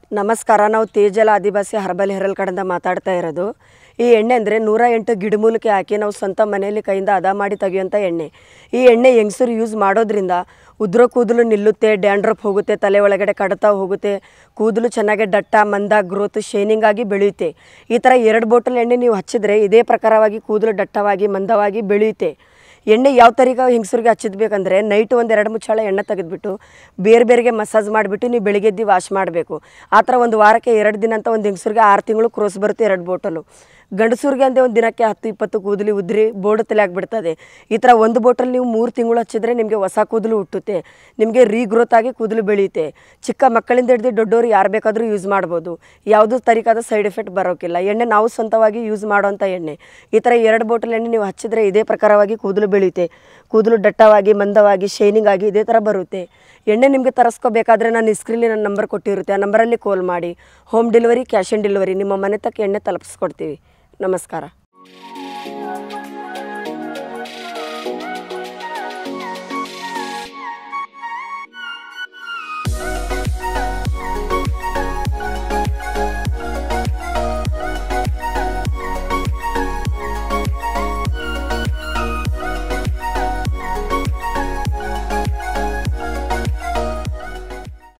ನಮಸ್ಕಾರ ನಾವು ತೇಜಲ ಆದಿವಾಸಿ ಹರ್ಬಲ್ ಹೆರಲ್ ಕಡೆಯಿಂದ ಮಾತಾಡ್ತಾ ಇರೋದು ಈ ಎಣ್ಣೆ ಅಂದರೆ ನೂರ ಎಂಟು ಗಿಡಮೂಲಿಕೆ ಹಾಕಿ ನಾವು ಸ್ವಂತ ಮನೆಯಲ್ಲಿ ಕೈಯಿಂದ ಹದ ಮಾಡಿ ತೆಗೆಯುವಂಥ ಎಣ್ಣೆ ಈ ಎಣ್ಣೆ ಹೆಂಗಸರು ಯೂಸ್ ಮಾಡೋದ್ರಿಂದ ಉದುರೋ ಕೂದಲು ನಿಲ್ಲುತ್ತೆ ಡ್ಯಾಂಡ್ರಫ್ ಹೋಗುತ್ತೆ ತಲೆ ಒಳಗಡೆ ಕಡತ ಹೋಗುತ್ತೆ ಕೂದಲು ಚೆನ್ನಾಗಿ ದಟ್ಟ ಮಂದ ಗ್ರೋತ್ ಶೈನಿಂಗ್ ಆಗಿ ಬೆಳೆಯುತ್ತೆ ಈ ಥರ ಎರಡು ಬೋಟಲ್ ಎಣ್ಣೆ ನೀವು ಹಚ್ಚಿದ್ರೆ ಇದೇ ಪ್ರಕಾರವಾಗಿ ಕೂದಲು ದಟ್ಟವಾಗಿ ಮಂದವಾಗಿ ಬೆಳೆಯುತ್ತೆ ಎಣ್ಣೆ ಯಾವ ತರೀಕ ಹೆಂಗಸರಿಗೆ ಹಚ್ಚಿದ್ಬೇಕಂದ್ರೆ ನೈಟ್ ಒಂದು ಎರಡು ಮುಚ್ಚಾಳ ಎಣ್ಣೆ ತೆಗೆದ್ಬಿಟ್ಟು ಬೇರೆ ಬೇರೆಗೆ ಮಸಾಜ್ ಮಾಡಿಬಿಟ್ಟು ನೀವು ಬೆಳಿಗ್ಗೆ ಎದ್ದು ವಾಶ್ ಮಾಡಬೇಕು ಆ ಥರ ಒಂದು ವಾರಕ್ಕೆ ಎರಡು ದಿನ ಅಂತ ಒಂದು ಹೆಂಗಸರಿಗೆ ಆರು ತಿಂಗಳು ಕ್ರೋಸ್ ಬರುತ್ತೆ ಎರಡು ಬೋಟಲು ಗಂಡಸರಿಗೆ ಅಂದರೆ ಒಂದು ದಿನಕ್ಕೆ ಹತ್ತು ಇಪ್ಪತ್ತು ಕೂದಲು ಉದ್ರಿ ಬೋರ್ಡ್ ತಲೆ ಆಗಿಬಿಡ್ತದೆ ಈ ಥರ ಒಂದು ಬೋಟಲ್ ನೀವು ಮೂರು ತಿಂಗಳು ಹಚ್ಚಿದ್ರೆ ನಿಮಗೆ ಹೊಸ ಕೂದಲು ಹುಟ್ಟುತ್ತೆ ನಿಮಗೆ ರೀಗ್ರೋತ್ ಆಗಿ ಕೂದಲು ಬೆಳೆಯುತ್ತೆ ಚಿಕ್ಕ ಮಕ್ಕಳಿಂದ ಹಿಡಿದು ದೊಡ್ಡವರು ಯಾರು ಬೇಕಾದರೂ ಯೂಸ್ ಮಾಡ್ಬೋದು ಯಾವುದೂ ತರೀಕಾದ ಸೈಡ್ ಎಫೆಕ್ಟ್ ಬರೋಕ್ಕಿಲ್ಲ ಎಣ್ಣೆ ನಾವು ಸ್ವಂತವಾಗಿ ಯೂಸ್ ಮಾಡೋವಂಥ ಎಣ್ಣೆ ಈ ಥರ ಎರಡು ಬೋಟಲ್ ಎಣ್ಣೆ ನೀವು ಹಚ್ಚಿದ್ರೆ ಇದೇ ಪ್ರಕಾರವಾಗಿ ಕೂದಲು ಬೆಳೆಯುತ್ತೆ ಕೂದಲು ದಟ್ಟವಾಗಿ ಮಂದವಾಗಿ ಶೈನಿಂಗ್ ಆಗಿ ಇದೇ ಥರ ಬರುತ್ತೆ ಎಣ್ಣೆ ನಿಮಗೆ ತರಿಸ್ಕೋಬೇಕಾದ್ರೆ ನಾನು ಸ್ಕ್ರೀನಲ್ಲಿ ನನ್ನ ನಂಬರ್ ಕೊಟ್ಟಿರುತ್ತೆ ಆ ನಂಬರಲ್ಲಿ ಕಾಲ್ ಮಾಡಿ home delivery cash on delivery ನಿಮ್ಮ ಮನೆ ತಕ್ಕ ಎಣ್ಣೆ ತಲುಪಿಸ್ಕೊಡ್ತೀವಿ ನಮಸ್ಕಾರ